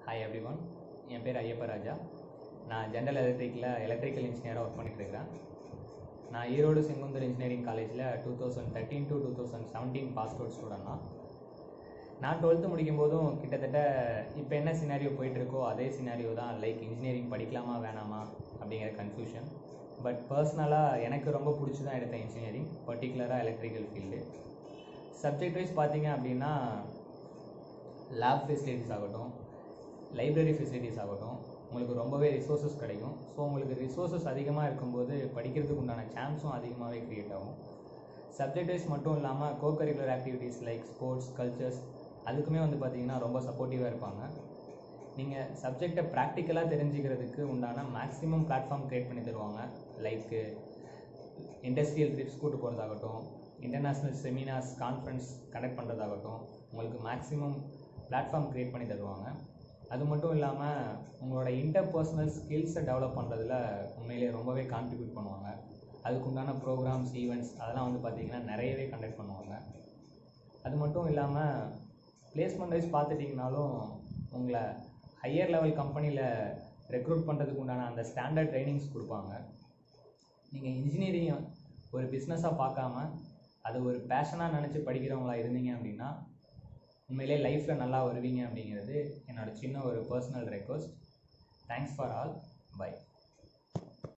hi every one என் பேர் ஐயப்பராஜா நான் general எலக்ட்ரிக்கில் எலக்ட்ரிக்கல் இன்ஜினியராக ஒர்க் பண்ணிட்டு இருக்கிறேன் நான் ஈரோடு செங்குந்தர் இன்ஜினியரிங் காலேஜில் two thousand thirteen to two thousand seventeen pass out student தான் நான் டுவெல்த்து முடிக்கும் போதும் கிட்டத்தட்ட இப்போ என்ன சினாரியோ போயிட்டுருக்கோ அதே சினாரியோ தான் லைக் இன்ஜினியரிங் படிக்கலாமா வேணாமா அப்படிங்கிற கன்ஃபியூஷன் பட் பர்சனலாக எனக்கு ரொம்ப பிடிச்சி தான் எடுத்தேன் இன்ஜினியரிங் பர்டிகுலராக எலக்ட்ரிக்கல் ஃபீல்டு சப்ஜெக்ட் வைஸ் பார்த்தீங்க அப்படின்னா லேப் ஃபெசிலிட்டிஸ் ஆகட்டும் லைப்ரரி ஃபெசிலிட்டிஸ் ஆகட்டும் உங்களுக்கு ரொம்பவே ரிசோர்ஸஸ் கிடைக்கும் ஸோ உங்களுக்கு ரிசோர்ஸஸ் அதிகமாக இருக்கும்போது படிக்கிறதுக்கு உண்டான சான்ஸும் அதிகமாகவே க்ரியேட் ஆகும் சப்ஜெக்ட் வைஸ் மட்டும் இல்லாமல் co curricular activities like sports cultures அதுக்குமே வந்து பார்த்தீங்கன்னா ரொம்ப சப்போர்ட்டிவாக இருப்பாங்க நீங்கள் சப்ஜெக்டை ப்ராக்டிக்கலாக தெரிஞ்சுக்கிறதுக்கு உண்டான மேக்ஸிமம் பிளாட்ஃபார்ம் க்ரியேட் பண்ணி தருவாங்க லைக்கு இண்டஸ்ட்ரியல் ட்ரிப்ஸ் கூட்டு போகிறதாகட்டும் இன்டர்நேஷ்னல் செமினார்ஸ் கான்ஃபரன்ஸ் கண்டக்ட் பண்ணுறதாகட்டும் உங்களுக்கு மேக்ஸிமம் பிளாட்ஃபார்ம் க்ரியேட் பண்ணி தருவாங்க அது மட்டும் இல்லாமல் உங்களோட இன்டர்பர்சனல் ஸ்கில்ஸை டெவலப் பண்ணுறதுல உண்மையிலேயே ரொம்பவே கான்ட்ரிபியூட் பண்ணுவாங்க அதுக்குண்டான ப்ரோக்ராம்ஸ் ஈவெண்ட்ஸ் அதெல்லாம் வந்து பார்த்திங்கன்னா நிறையவே கண்டக்ட் பண்ணுவாங்க அது மட்டும் இல்லாமல் பிளேஸ்மெண்ட் வைஸ் பார்த்துட்டிங்கனாலும் உங்களை ஹையர் லெவல் கம்பெனியில் ரெக்ரூட் பண்ணுறதுக்கு உண்டான அந்த ஸ்டாண்டர்ட் ட்ரைனிங்ஸ் கொடுப்பாங்க நீங்கள் இன்ஜினியரிங் ஒரு பிஸ்னஸாக பார்க்காம அது ஒரு பேஷனாக நினச்சி படிக்கிறவங்களா இருந்தீங்க அப்படின்னா உண்மையிலே லைஃப்பில் நல்லா வருவீங்க அப்படிங்கிறது என்னோட சின்ன ஒரு personal request thanks for all by